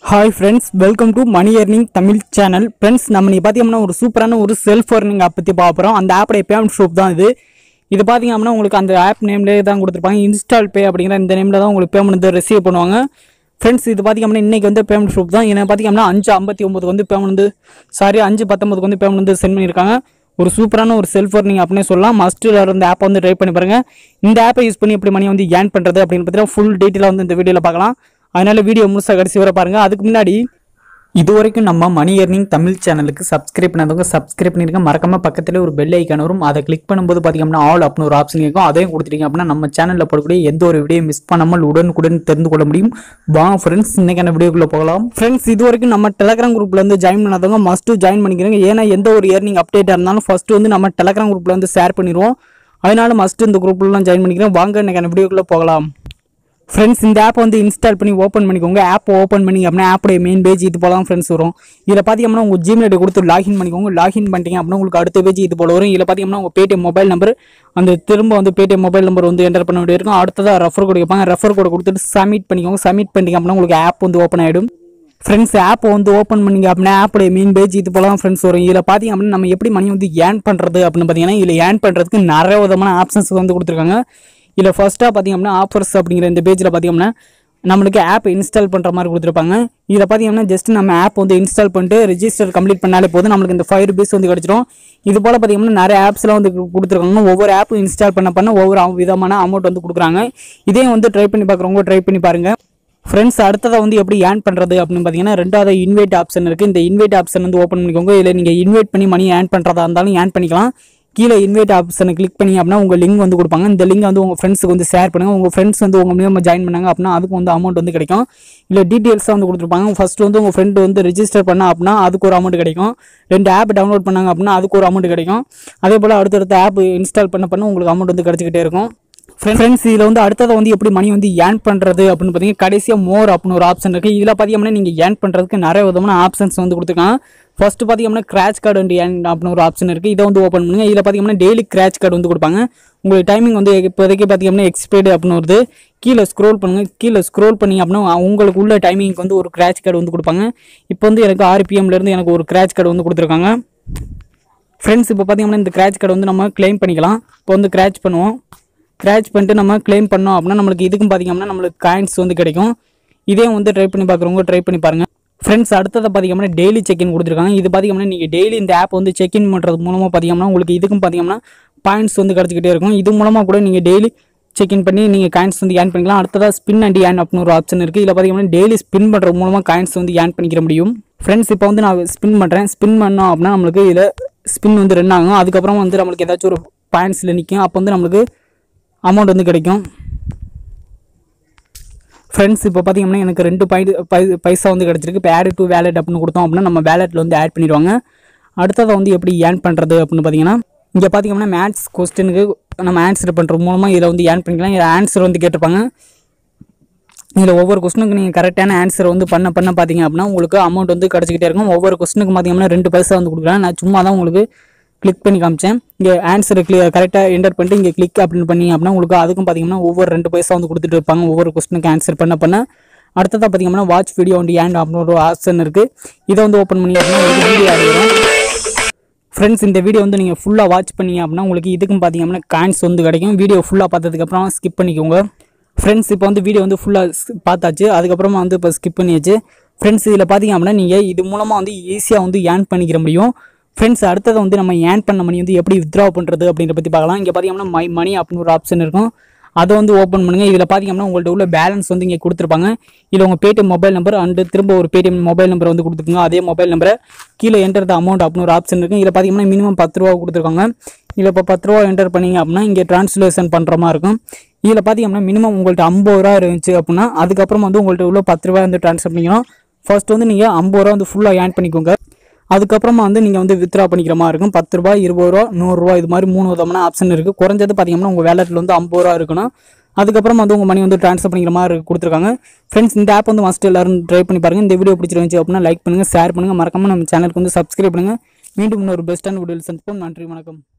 hi friends welcome to money earning Tamil channel friends நம்ம நீ பார்த்தீங்கன்னா ஒரு சூப்பரான ஒரு செல்ஃப் earning ஆப் பற்றி பார்க்குறோம் அந்த ஆப்போடைய பேமெண்ட் ஷோப் தான் இது இது பார்த்தீங்க அப்படின்னா உங்களுக்கு அந்த ஆப் நேம்லேயே தான் கொடுத்துருப்பாங்க இன்ஸ்டால் பே அப்படிங்கிற இந்த நேமில் தான் உங்களுக்கு பேமெண்ட் வந்து ரிசீவ் பண்ணுவாங்க ஃப்ரெண்ட்ஸ் இது பார்த்தீங்க அப்படின்னா இன்றைக்கி வந்து பேமெண்ட் ஷோப் தான் என்ன பார்த்தீங்க அப்படின்னா அஞ்சு ஐம்பத்தி ஒம்பதுக்கு வந்து பேமெண்ட் வந்து சாரி அஞ்சு பத்தொம்பதுக்கு வந்து பேமெண்ட் வந்து சென்ட் பண்ணியிருக்காங்க ஒரு சூப்பரான ஒரு செல்ஃப் earning அப்படின்னு சொல்லலாம் மஸ்ட்டில் இந்த ஆப்பை வந்து ட்ரை பண்ணி பாருங்க இந்த ஆப்பை யூஸ் பண்ணி எப்படி மணி வந்து ஏர்ன் பண்ணுறது அப்படின்னு பார்த்தீங்கன்னா ஃபுல் டீட்டெயிலாக வந்து இந்த வீடியோவில் பார்க்கலாம் அதனால வீடியோ முழுசாக கடைசி வரை பாருங்க அதுக்கு முன்னாடி இது வரைக்கும் நம்ம மணி earning தமிழ் சேனலுக்கு சப்ஸ்கிரைப் பண்ணாதவங்க சப்ஸ்கிரைப் பண்ணிருங்க மறக்காம பக்கத்துல ஒரு பெல் ஐக்கான் வரும் அதை கிளிக் பண்ணும்போது பார்த்தீங்கன்னா ஆல் அப்படின்னு ஒரு ஆப்ஷன் இருக்கும் அதையும் கொடுத்துட்டீங்க அப்படின்னா நம்ம சேனலில் போடக்கூடிய எந்த ஒரு வீடியோ மிஸ் பண்ணாமல் உடனுக்குடன் தெரிந்து கொள்ள முடியும் வாங்க ஃப்ரெண்ட்ஸ் இன்னைக்கான வீடியோக்குள்ள போகலாம் ஃப்ரெண்ட்ஸ் இது வரைக்கும் நம்ம டெலகிராம் குரூப்ல வந்து ஜாயின் பண்ணாதவங்க மஸ்ட் ஜாயின் பண்ணிக்கிறேங்க ஏன்னா எந்த ஒரு ஏர்னிங் அப்டேட்டாக இருந்தாலும் ஃபர்ஸ்ட் வந்து நம்ம டெலகிராம் குரூப்ல வந்து ஷேர் பண்ணிடுவோம் அதனால மஸ்ட் இந்த குரூப்லாம் ஜாயின் பண்ணிக்கிறேன் வாங்க இன்னைக்கான வீடியோக்குள்ள போகலாம் ஃப்ரெண்ட்ஸ் இந்த ஆப் வந்து இன்ஸ்டால் பண்ணி ஓப்பன் பண்ணிக்கோங்க ஆப் ஓப்பன் பண்ணி அப்படின்னா ஆப்போடைய மெயின் பேஜ் இது போல தான் ஃப்ரெண்ட்ஸ் வரும் இதில் பார்த்தீங்கன்னா உங்கள் ஜிமெயில் ஐடி கொடுத்து லாகின் பண்ணிக்கோங்க லாகின் பண்ணிட்டீங்க அப்படின்னா உங்களுக்கு அடுத்த பேஜ் இது போல வரும் இதில் பார்த்தீங்கன்னா உங்கள் பேடிஎம் மொபைல் நம்பர் அந்த திரும்ப வந்து பேடிஎம் மொபைல் நம்பர் வந்து என்டர் பண்ண வேண்டியிருக்கும் அடுத்ததாக ரெஃபர் கோட் கேட்பாங்க ரெஃபர் கோட் கொடுத்துட்டு சப்மிட் பண்ணிக்கோங்க சப்மிட் பண்ணிட்டீங்க அப்படின்னா உங்களுக்கு ஆப் வந்து ஓப்பன் ஆகிடும் ஃப்ரெண்ட்ஸ் ஆப் வந்து ஓப்பன் பண்ணீங்க அப்படின்னா ஆப்போடைய மெயின் பேஜ் இது போல தான் ஃப்ரெண்ட்ஸ் வரும் இதில் பார்த்தீங்க அப்படின்னா நம்ம எப்படி மணி வந்து ஏர்ன் பண்ணுறது அப்படின்னு பார்த்தீங்கன்னா இதில் ஏர்ன் பண்ணுறதுக்கு நிறைய விதமான ஆப்ஷன்ஸ் வந்து கொடுத்துருக்காங்க இதில் ஃபர்ஸ்ட்டாக பார்த்தீங்க அப்படின்னா ஆஃபர்ஸ் அப்படிங்கிற இந்த பேஜில் பார்த்தீங்கன்னா நம்மளுக்கு ஆப் இன்ஸ்டால் பண்ணுற மாதிரி கொடுத்துருப்பாங்க இதில் பார்த்தீங்கன்னா ஜஸ்ட் நம்ம ஆப் வந்து இன்ஸ்டால் பண்ணிட்டு ரெஜிஸ்டர் கம்ப்ளீட் பண்ணாலே போதும் நம்மளுக்கு இந்த ஃபைவ் ருபீஸ் வந்து கிடச்சிரும் இது போல் பார்த்தீங்கன்னா நிறைய ஆப்ஸ்லாம் வந்து கு- கொடுத்துருக்காங்க ஒவ்வொரு ஆப்பும் இன்ஸ்டால் பண்ண பண்ண ஒவ்வொரு அ- விதமான அமௌண்ட் வந்து கொடுக்குறாங்க இதையும் வந்து ட்ரை பண்ணி பார்க்குறவங்க ட்ரை பண்ணி பாருங்கள் ஃப்ரெண்ட்ஸ் அடுத்ததாக வந்து எப்படி ஏர்ன் பண்ணுறது அப்படின்னு பார்த்தீங்கன்னா ரெண்டாவது இன்வைட் ஆப்ஷன் இருக்குது இந்த இன்வைட் ஆப்ஷன் வந்து ஓப்பன் பண்ணிக்கோங்க இல்லை நீங்கள் இன்வைட் பண்ணி மணி ஏர்ன் பண்ணுறதா இருந்தாலும் ஏர்ன் பண்ணிக்கலாம் கீழே இன்வைட் ஆப்ஷனை கிளிக் பண்ணி அப்படின்னா உங்கள் லிங்க் வந்து கொடுப்பாங்க இந்த லிங்க் வந்து உங்கள் ஃப்ரெண்ட்ஸுக்கு வந்து ஷேர் பண்ணுங்கள் உங்கள் ஃப்ரெண்ட்ஸ் வந்து உங்கள் மூலியமாக ஜாயின் பண்ணாங்க அப்படின்னா அதுக்கு வந்து அமௌண்ட் வந்து கிடைக்கும் இல்லை டீட்டெயில்ஸாக வந்து கொடுத்துருப்பாங்க ஃபர்ஸ்ட் வந்து உங்கள் ஃப்ரெண்டு வந்து ரெஜிஸ்டர் பண்ணா அப்படின்னா அதுக்கு ஒரு அமௌண்ட் கிடைக்கும் ரெண்டு ஆப் டவுன்லோட் பண்ணாங்க அப்படின்னா அதுக்கு ஒரு அமௌண்ட் கிடைக்கும் அதே போல் அடுத்தடுத்த ஆப் இன்ஸ்டால் பண்ண பண்ண உங்களுக்கு அமௌண்ட் வந்து கிடச்சிக்கிட்டே இருக்கும் ஃப்ரெண்ட்ஸ் இதில் வந்து அடுத்ததை வந்து எப்படி மணி வந்து ஏர்ன் பண்ணுறது அப்படின்னு பார்த்தீங்கன்னா கடைசியாக மோர் அப்படின்னு ஒரு ஆப்ஷன் இருக்குது இதில் பார்த்தீங்கன்னா நீங்கள் ஏர்ன் பண்ணுறதுக்கு நிறைய விதமான ஆப்ஷன்ஸ் வந்து கொடுத்துருக்காங்க ஃபர்ஸ்ட் பார்த்தீங்கன்னா கிராச் கார்டு வந்து ஏர்ன் அப்படின்னு ஒரு ஆப்ஷன் இருக்குது இதை வந்து ஓப்பன் பண்ணுங்க இதில் பார்த்தீங்கன்னா டெய்லி கிராச் கார்டு வந்து கொடுப்பாங்க உங்களுக்கு டைமிங் வந்து இப்போதைக்கு பார்த்தீங்கன்னா எக்ஸ்பைர்டு அப்படின்னு வருது கீழே ஸ்க்ரோல் பண்ணுங்க கீழே ஸ்க்ரோல் பண்ணி அப்படின்னா உங்களுக்கு உள்ள டைமிங்க்கு வந்து ஒரு கிராச் கார்டு வந்து கொடுப்பாங்க இப்போ வந்து எனக்கு ஆறு இருந்து எனக்கு ஒரு கிராச் கார்டு வந்து கொடுத்துருக்காங்க ஃப்ரெண்ட்ஸ் இப்போ பார்த்தீங்கன்னா இந்த கிராச் கார்டு வந்து நம்ம க்ளைம் பண்ணிக்கலாம் இப்போ வந்து கிராச் பண்ணுவோம் கிராச் பண்ணிட்டு நம்ம க்ளைம் பண்ணோம் அப்படின்னா நம்மளுக்கு இதுக்கும் பார்த்தீங்கன்னா நம்மளுக்கு காயின்ஸ் வந்து கிடைக்கும் இதே வந்து ட்ரை பண்ணி பார்க்குறவங்க ட்ரை பண்ணி பாருங்க ஃப்ரெண்ட்ஸ் அடுத்ததை பார்த்தீங்கன்னா டெய்லி செக்இன் கொடுத்துருக்காங்க இது பார்த்தீங்கன்னா நீங்கள் டெய்லி இந்த ஆப் வந்து செக்இன் பண்ணுறது மூலமாக பார்த்தீங்கன்னா உங்களுக்கு இதுக்கும் பார்த்தீங்கன்னா பாயிண்ட்ஸ் வந்து கிடச்சிக்கிட்டே இருக்கும் இது மூலமாக கூட நீங்கள் டெய்லி செக்இன் பண்ணி நீங்கள் காயின்ஸ் வந்து ஏர்ன் பண்ணிக்கலாம் அடுத்ததாக ஸ்பின் அண்ட் ஏர்ன் அப்படின்னு ஒரு ஆப்ஷன் இருக்குது இதில் பார்த்தீங்கன்னா டெய்லி ஸ்பின் பண்ணுறது மூலமாக காயின்ஸ் வந்து ஏர்ன் பண்ணிக்கிற முடியும் ஃப்ரெண்ட்ஸ் இப்போ வந்து நான் ஸ்பின் பண்ணுறேன் ஸ்பின் பண்ணோம் அப்படின்னா நம்மளுக்கு இதில் ஸ்பின் வந்து ரன் ஆகும் அதுக்கப்புறம் வந்து நம்மளுக்கு ஏதாச்சும் ஒரு பாயிண்ட்ஸில் நிற்கும் அப்போ வந்து நம்மளுக்கு அமௌண்ட் வந்து கிடைக்கும் ஃப்ரெண்ட்ஸ் இப்போ பார்த்தீங்கன்னா எனக்கு ரெண்டு பாயிண்ட் பை பைசா வந்து கிடச்சிருக்கு இப்போ ஆட் டு வேலெட் அப்படின்னு கொடுத்தோம் அப்படின்னா நம்ம வேலெட்டில் வந்து ஆட் பண்ணிடுவாங்க அடுத்ததை வந்து எப்படி ஏர்ன் பண்ணுறது அப்படின்னு பார்த்தீங்கன்னா இங்கே பார்த்தீங்கன்னா மேத்ஸ் கொஸ்டினுக்கு நம்ம ஆன்சர் பண்ணுறது மூலமாக இதில் வந்து ஏர்ன் பண்ணிக்கலாம் இதில் ஆன்சர் வந்து கேட்டிருப்பாங்க இதில் ஒவ்வொரு கொஸ்டினுக்கு நீங்கள் கரெக்டான ஆன்சர் வந்து பண்ண பண்ண பார்த்தீங்க அப்படின்னா உங்களுக்கு அமௌண்ட் வந்து கிடச்சிக்கிட்டே இருக்கும் ஒவ்வொரு கொஸ்டினுக்கு பார்த்தீங்கன்னா ரெண்டு பைசா வந்து கொடுக்குறேன் நான் சும்மா தான் உங்களுக்கு கிளிக் பண்ணி காமிச்சேன் இங்கே ஆன்சரை கிளியர் கரெக்டாக என்டர் பண்ணிட்டு இங்கே கிளிக் அப்படின்னு பண்ணி அப்படின்னா உங்களுக்கு அதுக்கும் பார்த்தீங்கன்னா ஒவ்வொரு ரெண்டு பைசா வந்து கொடுத்துட்டு இருப்பாங்க ஒவ்வொரு கொஸ்டினுக்கு ஆன்சர் பண்ண பண்ண அடுத்ததாக பார்த்தீங்கன்னா வாட்ச் வீடியோ வந்து ஏண்ட் அப்படின்னு ஒரு ஆப்ஷன் இருக்குது இதை வந்து ஓப்பன் பண்ணி அப்படின்னா உங்களுக்கு வீடியோ ஆட் வரும் ஃப்ரெண்ட்ஸ் இந்த வீடியோ வந்து நீங்கள் ஃபுல்லாக வாட்ச் பண்ணீங்க அப்படின்னா உங்களுக்கு இதுக்கும் பார்த்தீங்கன்னா காயின்ஸ் வந்து கிடைக்கும் வீடியோ ஃபுல்லாக பார்த்ததுக்கப்புறம் ஸ்கிப் பண்ணிக்கோங்க ஃப்ரெண்ட்ஸ் இப்போ வந்து வீடியோ வந்து ஃபுல்லாக பார்த்தாச்சு அதுக்கப்புறமா வந்து இப்போ ஸ்கிப் பண்ணியாச்சு ஃப்ரெண்ட்ஸ் இதில் பார்த்தீங்க அப்படின்னா நீங்கள் இது மூலமாக வந்து ஈஸியாக வந்து ஏர்ன் பண்ணிக்கிற முடியும் ஃப்ரெண்ட்ஸ் அடுத்தது வந்து நம்ம ஏர்ன் பண்ண மணி வந்து எப்படி வித்ரா பண்ணுறது அப்படின்ற பற்றி பார்க்கலாம் இங்கே பார்த்தீங்கன்னா மை மணி அப்படின்னு ஒரு ஆப்ஷன் இருக்கும் அதை வந்து ஓப்பன் பண்ணுங்க இதில் பார்த்தீங்கன்னா உங்கள்ட்ட உள்ள பேலன்ஸ் வந்து இங்கே கொடுத்துருப்பாங்க இதில் உங்கள் பேடிஎம் மொபைல் நம்பர் அண்டு திரும்ப ஒரு பேடிஎம் மொபைல் நம்பர் வந்து கொடுத்துருங்க அதே மொபைல் நம்பரை கீழே என்டர் த அமௌண்ட் அப்படின்னு ஒரு ஆப்ஷன் இருக்குது இதில் பார்த்தீங்கன்னா மினிமம் பத்து ரூபா கொடுத்துருக்காங்க இதில் இப்போ பத்து ரூபா என்டர் பண்ணீங்க அப்படின்னா இங்கே ட்ரான்ஸ்லேஷன் பண்ணுற மாதிரி இருக்கும் இதில் பார்த்தீங்கன்னா மினிமம் உங்கள்ட்ட ஐம்பது ரூபா இருந்துச்சு அப்படின்னா அதுக்கப்புறம் வந்து உங்கள்ட்ட உள்ள பத்து ரூபா வந்து ட்ரான்ஸ்ஃபர் பண்ணிக்கணும் ஃபர்ஸ்ட் வந்து நீங்கள் ஐம்பது ரூபா வந்து ஃபுல்லாக ஏர்ன் பண்ணிக்கோங்க அதுக்கப்புறமா வந்து நீங்கள் வந்து வித்ரா பண்ணிக்கிற மாதிரி இருக்கும் பத்து ரூபாய் இருபது ரூபா நூறுரூவா இது மாதிரி மூணு விதமான ஆப்ஷன் இருக்குது குறைஞ்சது பார்த்தீங்கன்னா உங்கள் வேலெட்டில் வந்து ஐம்பது ரூபா இருக்கணும் அதுக்கப்புறம் வந்து உங்கள் மணி வந்து ட்ரான்ஸ்ஃபர் பண்ணிக்கிற மாதிரி கொடுத்துருக்காங்க ஃப்ரெண்ட்ஸ் இந்த ஆப் வந்து மஸ்ட் எல்லாரும் ட்ரை பண்ணி பாருங்கள் இந்த வீடியோ பிடிச்சிருந்துச்சு அப்படின்னா லைக் பண்ணுங்கள் ஷேர் பண்ணுங்கள் மறக்காம நம்ம சேனலுக்கு வந்து சப்ஸ்கிரைப் பண்ணுங்கள் மீண்டும் இன்னொரு பெஸ்ட்டான வீடியோவில் சந்திப்போம் நன்றி வணக்கம்